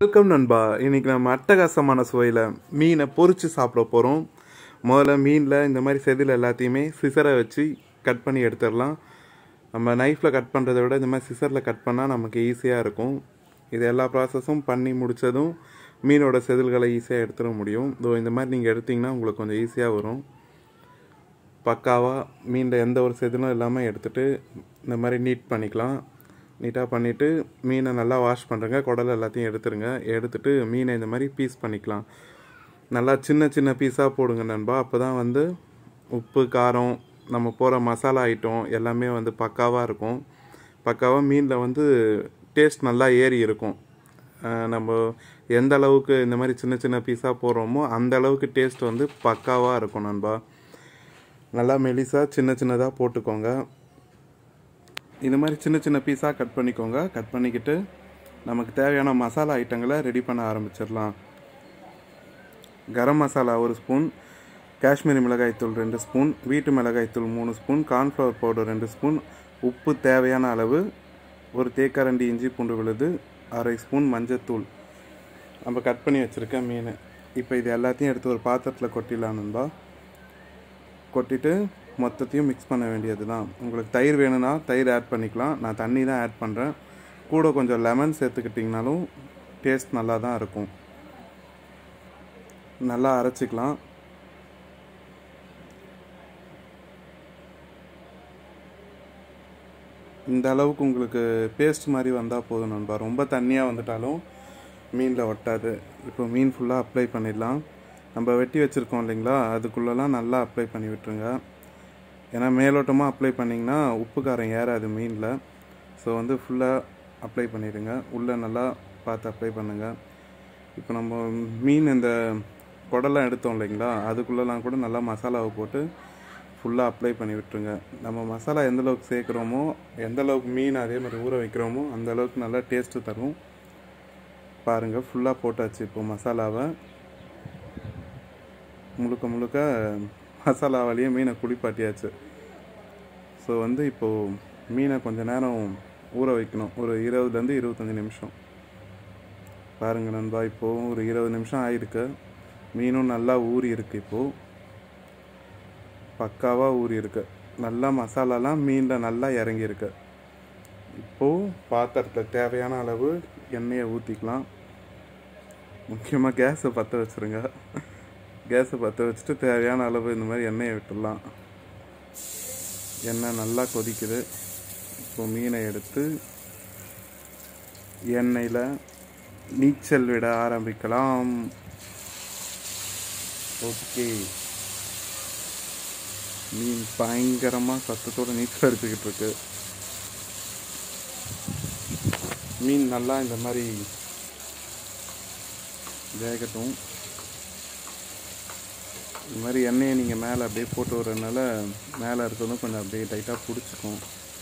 welcome நண்பா இன்னைக்கு நம்ம அட்டகாசமான சுவையில் மீனை பொரிச்சு சாப்பிட போகிறோம் முதல்ல மீனில் இந்த மாதிரி செதில் எல்லாத்தையுமே சிசரை வச்சு கட் பண்ணி எடுத்துடலாம் நம்ம நைஃப்பில் கட் பண்ணுறதை விட இந்த மாதிரி சிசரில் கட் பண்ணால் நமக்கு ஈஸியாக இருக்கும் இது எல்லா ப்ராசஸும் பண்ணி முடித்ததும் மீனோட செதில்களை ஈஸியாக எடுத்துட முடியும் இதோ இந்த மாதிரி நீங்கள் எடுத்திங்கன்னா உங்களுக்கு கொஞ்சம் ஈஸியாக வரும் பக்காவாக மீனில் எந்த ஒரு செதிலும் இல்லாமல் எடுத்துகிட்டு இந்த மாதிரி நீட் பண்ணிக்கலாம் நீட்டாக பண்ணிவிட்டு மீனை நல்லா வாஷ் பண்ணுறங்க குடல் எல்லாத்தையும் எடுத்துருங்க எடுத்துட்டு மீனை இந்த மாதிரி பீஸ் பண்ணிக்கலாம் நல்லா சின்ன சின்ன பீஸாக போடுங்க நண்பா அப்போ தான் வந்து உப்பு காரம் நம்ம போகிற மசாலா ஐட்டம் எல்லாமே வந்து பக்காவாக இருக்கும் பக்காவாக மீனில் வந்து டேஸ்ட் நல்லா ஏறி இருக்கும் அஹ் நம்ம எந்த அளவுக்கு இந்த மாதிரி சின்ன சின்ன பீஸாக போடுறோமோ அந்த அளவுக்கு டேஸ்ட் வந்து பக்காவாக இருக்கும் நண்பா நல்லா மெலிசாக சின்ன சின்னதாக போட்டுக்கோங்க இந்த மாதிரி சின்ன சின்ன பீஸாக கட் பண்ணிக்கோங்க கட் பண்ணிக்கிட்டு நமக்கு தேவையான மசாலா ஐட்டங்களை ரெடி பண்ண ஆரம்பிச்சிடலாம் கரம் மசாலா ஒரு ஸ்பூன் காஷ்மீரி மிளகாய்த்தூள் ரெண்டு ஸ்பூன் வீட்டு மிளகாய்த்தூள் மூணு ஸ்பூன் கார்ன்ஃப்ளவர் பவுடர் ரெண்டு ஸ்பூன் உப்பு தேவையான அளவு ஒரு தேக்கரண்டி இஞ்சி பூண்டு விழுது அரை ஸ்பூன் மஞ்சத்தூள் நம்ம கட் பண்ணி வச்சுருக்க மீன் இப்போ இது எல்லாத்தையும் எடுத்து ஒரு பாத்திரத்தில் கொட்டிடலாம் நண்பா கொட்டிட்டு மொத்தத்தையும் மிக்ஸ் பண்ண வேண்டியது தான் உங்களுக்கு தயிர் வேணும்னா தயிர் ஆட் பண்ணிக்கலாம் நான் தண்ணி தான் ஆட் பண்ணுறேன் கூட கொஞ்சம் லெமன் சேர்த்துக்கிட்டிங்கனாலும் டேஸ்ட் நல்லா தான் இருக்கும் நல்லா அரைச்சிக்கலாம் இந்த அளவுக்கு உங்களுக்கு பேஸ்ட் மாதிரி வந்தால் போதும் நண்பா ரொம்ப தண்ணியாக வந்துட்டாலும் மீனில் ஒட்டாது இப்போ மீன் ஃபுல்லாக அப்ளை பண்ணிடலாம் நம்ம வெட்டி வச்சுருக்கோம் இல்லைங்களா அதுக்குள்ளெல்லாம் நல்லா அப்ளை பண்ணி விட்டுருங்க ஏன்னா மேலோட்டமாக அப்ளை பண்ணிங்கன்னா உப்பு காரம் ஏறாது மீனில் ஸோ வந்து ஃபுல்லாக அப்ளை பண்ணிடுங்க உள்ளே நல்லா பார்த்து அப்ளை பண்ணுங்கள் இப்போ நம்ம மீன் இந்த குடலாம் எடுத்தோம் இல்லைங்களா அதுக்குள்ளெல்லாம் கூட நல்லா மசாலாவை போட்டு ஃபுல்லாக அப்ளை பண்ணி விட்டுருங்க நம்ம மசாலா எந்த அளவுக்கு சேர்க்குறோமோ எந்த அளவுக்கு மீன் அதே மாதிரி ஊற வைக்கிறோமோ அந்த அளவுக்கு நல்லா டேஸ்ட்டு தரும் பாருங்கள் ஃபுல்லாக போட்டாச்சு இப்போ மசாலாவை முழுக்க முழுக்க மசாலாவாலேயே மீனை குளிப்பாட்டியாச்சு ஸோ வந்து இப்போது மீனை கொஞ்ச நேரம் ஊற வைக்கணும் ஒரு இருபதுலேருந்து இருபத்தஞ்சி நிமிஷம் பாருங்க நண்பா இப்போது ஒரு இருபது நிமிஷம் ஆயிருக்கு மீனும் நல்லா ஊறி இருக்கு இப்போது பக்காவாக ஊறி இருக்கு நல்லா மசாலாலாம் மீனில் நல்லா இறங்கியிருக்கு இப்போது பாத்திரத்தில் தேவையான அளவு எண்ணெயை ஊற்றிக்கலாம் முக்கியமாக கேஸை பற்ற வச்சுருங்க கேஸை பற்ற வச்சுட்டு தேவையான அளவு இந்த மாதிரி எண்ணெயை விட்டுடலாம் எண்ணெய் நல்லா கொதிக்குது இப்போ மீனை எடுத்து எண்ணெயில் நீச்சல் விட ஆரம்பிக்கலாம் ஓகே மீன் பயங்கரமாக சத்தத்தோடு நீச்சல் அடிச்சுக்கிட்டு இருக்கு மீன் நல்லா இந்த மாதிரி வேகட்டும் இந்த மாதிரி எண்ணெயை நீங்கள் மேலே அப்படியே போட்டு விட்றதுனால மேலே இருக்கிறதும் கொஞ்சம் அப்படியே டைட்டாக பிடிச்சிக்கும்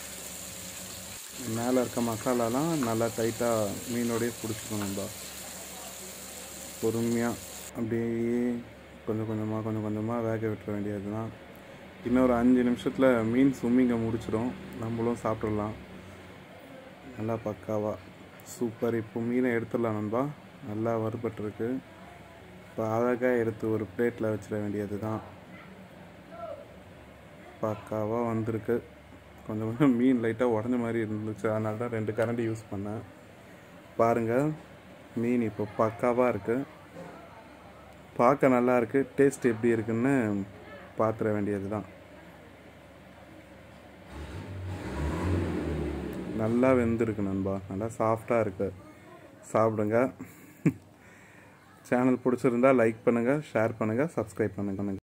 மேலே இருக்க மசாலாலாம் நல்லா டைட்டாக மீனோடய பிடிச்சிக்கும் நம்ம பொறுமையாக அப்படியே கொஞ்சம் கொஞ்சமாக கொஞ்சம் கொஞ்சமாக வேக விட்டுற வேண்டியது தான் இன்னொரு அஞ்சு நிமிஷத்தில் மீன் சும்மிங்க முடிச்சிடும் நம்மளும் சாப்பிட்றலாம் நல்லா பக்காவாக சூப்பர் இப்போ மீனை எடுத்துடலாம் நண்பா நல்லா வறுபட்டுருக்கு இப்போ அழகாக எடுத்து ஒரு பிளேட்டில் வச்சிட வேண்டியது தான் பக்காவாக வந்திருக்கு கொஞ்சம் கொஞ்சம் மீன் லைட்டாக உடஞ்ச மாதிரி இருந்துச்சு அதனால தான் ரெண்டு கரண்டி யூஸ் பண்ணேன் பாருங்கள் மீன் இப்போ பக்காவாக இருக்குது பார்க்க நல்லா இருக்குது டேஸ்ட் எப்படி இருக்குன்னு பார்த்துட வேண்டியது தான் நல்லா வெந்திருக்கு நண்பா நல்லா சாஃப்டாக இருக்கு சாப்பிடுங்க சேனல் பிடிச்சிருந்தா லைக் பண்ணுங்கள் ஷேர் பண்ணுங்கள் சப்ஸ்கிரைப் பண்ணுங்க